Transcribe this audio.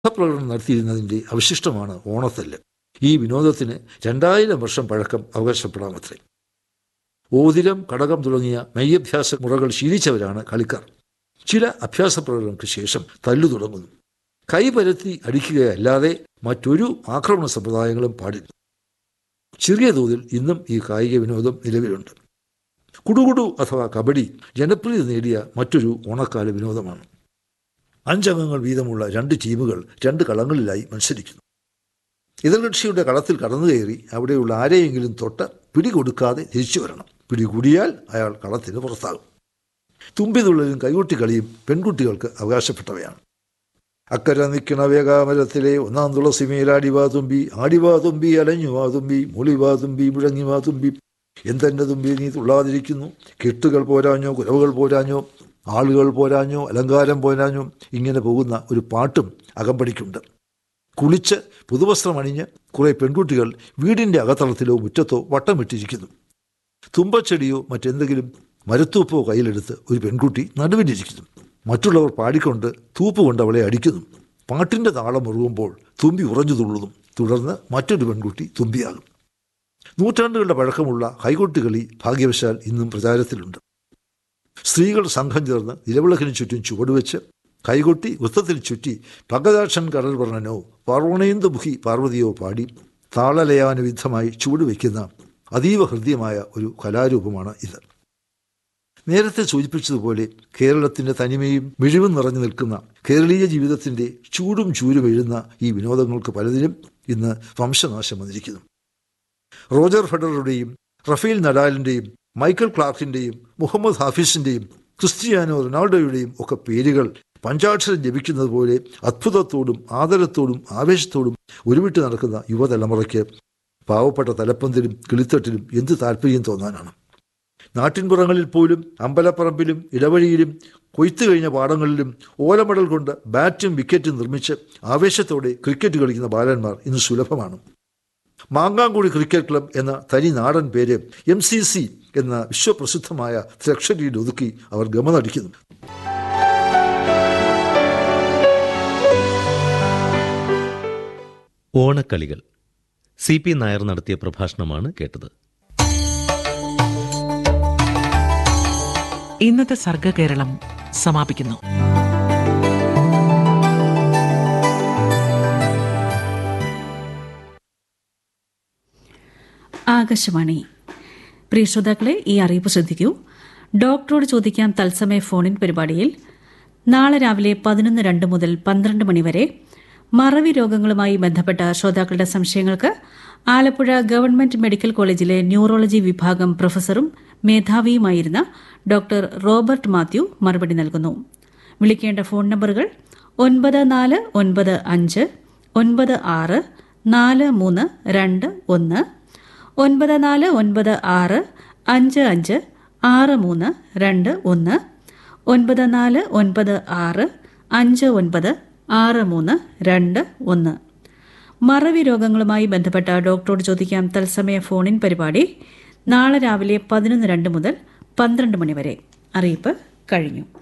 പ്രകടനം നടത്തിയിരുന്നതിൻ്റെ അവശിഷ്ടമാണ് ഓണത്തല്ല് ഈ വിനോദത്തിന് രണ്ടായിരം വർഷം പഴക്കം അവകാശപ്പെടാമത്രേ ഓതിരം കടകം തുടങ്ങിയ മെയ്യഭ്യാസ മുറകൾ ശീലിച്ചവരാണ് കളിക്കാർ ചില അഭ്യാസ പ്രകടനങ്ങൾക്ക് ശേഷം തല്ലു തുടങ്ങുന്നു കൈപരത്തി അടിക്കുകയല്ലാതെ മറ്റൊരു ആക്രമണ സമ്പ്രദായങ്ങളും പാടില്ല ചെറിയ തോതിൽ ഇന്നും ഈ കായിക വിനോദം നിലവിലുണ്ട് കുടുകുടു അഥവാ കബഡി ജനപ്രീതി നേടിയ മറ്റൊരു ഓണക്കാല വിനോദമാണ് അഞ്ചംഗങ്ങൾ വീതമുള്ള രണ്ട് ടീമുകൾ രണ്ട് കളങ്ങളിലായി മത്സരിക്കുന്നു എതിർകക്ഷിയുടെ കളത്തിൽ കടന്നു കയറി അവിടെയുള്ള ആരെയെങ്കിലും തൊട്ട് പിടികൊടുക്കാതെ തിരിച്ചു വരണം പിടികൂടിയാൽ അയാൾ കളത്തിന് പുറത്താകും തുമ്പിതുള്ളലും കൈകൊട്ടിക്കളിയും പെൺകുട്ടികൾക്ക് അവകാശപ്പെട്ടവയാണ് അക്കര നിൽക്കണ വേഗാമരത്തിലെ ഒന്നാം തുളസി മേലാടിവാ തുമ്പി ആടിവാ തുമ്പി അലഞ്ഞുവാ തുമ്പി മുളിവാ തുമ്പി മുഴങ്ങിവാ തുമ്പി എന്തെന്നെ തുമ്പി നീ തുള്ളാതിരിക്കുന്നു കെട്ടുകൾ പോരാഞ്ഞോ കുലവുകൾ പോരാഞ്ഞോ ആളുകൾ പോരാഞ്ഞോ അലങ്കാരം പോരാഞ്ഞോ ഇങ്ങനെ പോകുന്ന ഒരു പാട്ടും അകമ്പടിക്കുണ്ട് കുളിച്ച് പുതുവസ്ത്രം അണിഞ്ഞ് കുറേ പെൺകുട്ടികൾ വീടിൻ്റെ അകത്തളത്തിലോ മുറ്റത്തോ വട്ടം വിട്ടിരിക്കുന്നു തുമ്പച്ചെടിയോ മറ്റെന്തെങ്കിലും മരത്തൂപ്പോ കയ്യിലെടുത്ത് ഒരു പെൺകുട്ടി നടുവിലിരിക്കുന്നു മറ്റുള്ളവർ പാടിക്കൊണ്ട് തൂപ്പ് കൊണ്ട് അവളെ അടിക്കുന്നു പാട്ടിൻ്റെ താളം മുറുകുമ്പോൾ തുമ്പി ഉറഞ്ഞു തുള്ളുന്നു തുടർന്ന് മറ്റൊരു പെൺകുട്ടി തുമ്പിയാകും നൂറ്റാണ്ടുകളുടെ പഴക്കമുള്ള കൈകൊട്ടുകളി ഭാഗ്യവശാൽ ഇന്നും പ്രചാരത്തിലുണ്ട് സ്ത്രീകൾ സംഘം ചേർന്ന് നിലവിളക്കിന് ചുറ്റും ചുവടുവെച്ച് കൈകൊട്ടി വൃത്തത്തിൽ ചുറ്റി ഭഗദാക്ഷൻ കടൽ വർണ്ണനോ പാർവണേന്ദുമുഖി പാർവതിയോ പാടി താളലയാനുവിധമായി ചുവടുവെക്കുന്ന അതീവ ഹൃദ്യമായ ഒരു കലാരൂപമാണ് ഇത് നേരത്തെ സൂചിപ്പിച്ചതുപോലെ കേരളത്തിൻ്റെ തനിമയും മിഴിവും നിറഞ്ഞു നിൽക്കുന്ന കേരളീയ ജീവിതത്തിൻ്റെ ചൂടും ചൂരും എഴുന്ന ഈ വിനോദങ്ങൾക്ക് പലതിനും ഇന്ന് വംശനാശം വന്നിരിക്കുന്നു റോജർ ഫെഡററുടെയും റഫേൽ നഡാലിൻ്റെയും മൈക്കൽ ക്ലാർക്കിൻ്റെയും മുഹമ്മദ് ഹാഫിസിൻ്റെയും ക്രിസ്റ്റിയാനോ റൊണാൾഡോയുടെയും ഒക്കെ പേരുകൾ പഞ്ചാക്ഷരം ജപിക്കുന്നത് പോലെ അത്ഭുതത്തോടും ആദരത്തോടും ആവേശത്തോടും ഉരുവിട്ട് നടക്കുന്ന യുവതലമുറയ്ക്ക് പാവപ്പെട്ട തലപ്പന്തിലും കിളിത്തട്ടിലും എന്ത് താല്പര്യം തോന്നാനാണ് നാട്ടിൻപുറങ്ങളിൽ പോലും അമ്പലപ്പറമ്പിലും ഇടവഴിയിലും കൊയ്ത്തു കഴിഞ്ഞ പാടങ്ങളിലും ഓലമടൽ കൊണ്ട് ബാറ്റും വിക്കറ്റും നിർമ്മിച്ച് ആവേശത്തോടെ ക്രിക്കറ്റ് കളിക്കുന്ന ബാലന്മാർ ഇന്ന് സുലഭമാണ് മാങ്ങാങ്കുഴി ക്രിക്കറ്റ് ക്ലബ് എന്ന തനി നാടൻ പേര് എം സി സി എന്ന വിശ്വപ്രസിദ്ധമായ ത്രക്ഷരിയിൽ ഒതുക്കി അവർ ഗമനടിക്കുന്നു ഓണക്കളികൾ സി പി നായർ നടത്തിയ പ്രഭാഷണമാണ് കേട്ടത് ഇന്നത്തെ സർഗകേരളം സമാപിക്കുന്നു ആകാശവാണി പ്രിയ ശ്രോതാക്കളെ ഈ അറിയിപ്പ് ശ്രദ്ധിക്കൂ ഡോക്ടറോട് ചോദിക്കാം തത്സമയ ഫോണിൻ പരിപാടിയിൽ നാളെ രാവിലെ പതിനൊന്ന് രണ്ട് മുതൽ പന്ത്രണ്ട് മണിവരെ മറവി രോഗങ്ങളുമായി ബന്ധപ്പെട്ട ശ്രോതാക്കളുടെ സംശയങ്ങൾക്ക് ആലപ്പുഴ ഗവൺമെന്റ് മെഡിക്കൽ കോളേജിലെ ന്യൂറോളജി വിഭാഗം പ്രൊഫസറും മേധാവിയുമായിരുന്ന ഡോക്ടർ റോബർട്ട് മാത്യു മറുപടി നൽകുന്നു വിളിക്കേണ്ട ഫോൺ നമ്പറുകൾ ഒൻപത് നാല് ഒൻപത് അഞ്ച് ഒൻപത് ആറ് നാല് മൂന്ന് രണ്ട് ഒന്ന് ഒൻപത് നാല് ഒൻപത് ആറ് അഞ്ച് അഞ്ച് ആറ് മൂന്ന് രണ്ട് ഒന്ന് ഒൻപത് നാല് ഒൻപത് ആറ് അഞ്ച് ഒൻപത് ആറ് മൂന്ന് രണ്ട് ഒന്ന് മറവി രോഗങ്ങളുമായി ബന്ധപ്പെട്ട ഡോക്ടറോട് ചോദിക്കാം തത്സമയ ഫോണിൻ പരിപാടി നാളെ രാവിലെ പതിനൊന്ന് രണ്ട് മുതൽ പന്ത്രണ്ട് മണി വരെ അറിയിപ്പ് കഴിഞ്ഞു